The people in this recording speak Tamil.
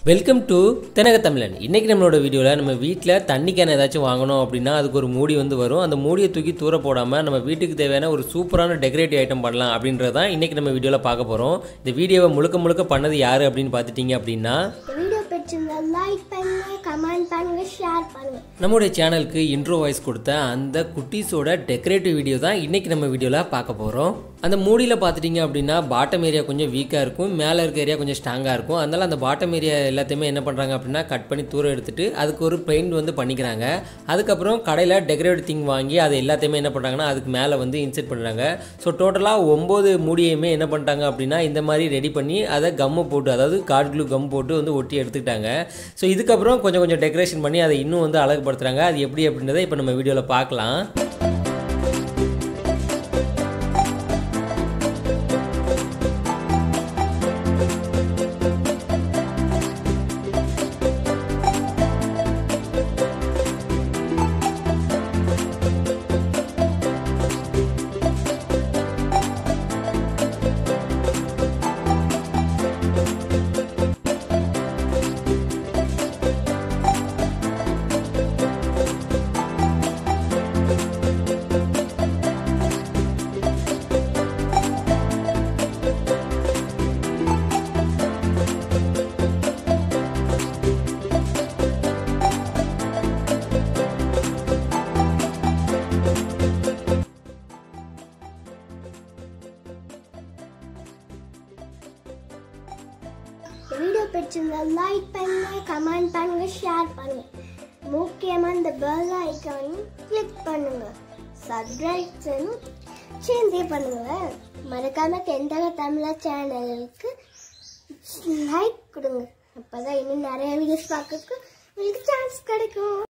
வெல்கம் டு தெனக தமிழன் இன்னைக்கு நம்மளோட வீடியோவில் நம்ம வீட்டில் தண்ணி கேன் ஏதாச்சும் வாங்கணும் அப்படின்னா அதுக்கு ஒரு மூடி வந்து வரும் அந்த மூடியை தூக்கி தூர போடாமல் நம்ம வீட்டுக்கு தேவையான ஒரு சூப்பரான டெக்கரேட்டிவ் ஐட்டம் பண்ணலாம் அப்படின்றது தான் இன்னைக்கு நம்ம வீடியோவில் பார்க்க போகிறோம் இந்த வீடியோவை முழுக்க முழுக்க பண்ணது யார் அப்படின்னு பார்த்துட்டீங்க அப்படின்னா இந்த வீடியோ பிடிச்சிருந்தா லைக் பண்ணுங்க கமெண்ட் பண்ணுங்க ஷேர் பண்ணுங்க நம்மளுடைய சேனலுக்கு இன்ட்ரோ வாய்ஸ் கொடுத்த அந்த குட்டீஸோட டெக்கரேட்டிவ் வீடியோ தான் இன்னைக்கு நம்ம வீடியோவில் பார்க்க போகிறோம் அந்த மூடியில் பார்த்துட்டிங்க அப்படின்னா பாட்டம் ஏரியா கொஞ்சம் வீக்காக இருக்கும் மேலே இருக்க ஏரியா கொஞ்சம் ஸ்ட்ராங்காக இருக்கும் அதனால் அந்த பாட்டம் ஏரியா எல்லாத்தையுமே என்ன பண்ணுறாங்க அப்படின்னா கட் பண்ணி தூரம் எடுத்துட்டு அதுக்கு ஒரு பெயிண்ட் வந்து பண்ணிக்கிறாங்க அதுக்கப்புறம் கடையில் டெக்கரேட்டிவ் திங் வாங்கி அதை எல்லாத்தையுமே என்ன பண்ணுறாங்கன்னா அதுக்கு மேலே வந்து இன்செர்ட் பண்ணுறாங்க ஸோ டோட்டலாக ஒம்பது மூடியுமே என்ன பண்ணிட்டாங்க அப்படின்னா இந்த மாதிரி ரெடி பண்ணி அதை கம்மு போட்டு அதாவது கார்ட் க்ளூ கம் போட்டு வந்து ஒட்டி எடுத்துக்கிட்டாங்க ஸோ இதுக்கப்புறம் கொஞ்சம் கொஞ்சம் டெக்கரேஷன் பண்ணி அதை இன்னும் வந்து அழகுபடுத்துகிறாங்க அது எப்படி அப்படின்றத இப்போ நம்ம வீடியோவில் பார்க்கலாம் இந்த வீடியோ பிடிச்சிருந்தா லைக் பண்ணுங்க கமெண்ட் பண்ணுங்க ஷேர் பண்ணுங்க முக்கியமாக இந்த பெல் ஐக்கானையும் கிளிக் பண்ணுங்க சப்ஸ்கிரைப் சேர்ந்தே பண்ணுங்க மறக்காம தெண்டக தமிழா சேனலுக்கு லைக் கொடுங்க அப்பதான் இன்னும் நிறைய வீடியோஸ் பார்க்கறதுக்கு உங்களுக்கு சான்ஸ் கிடைக்கும்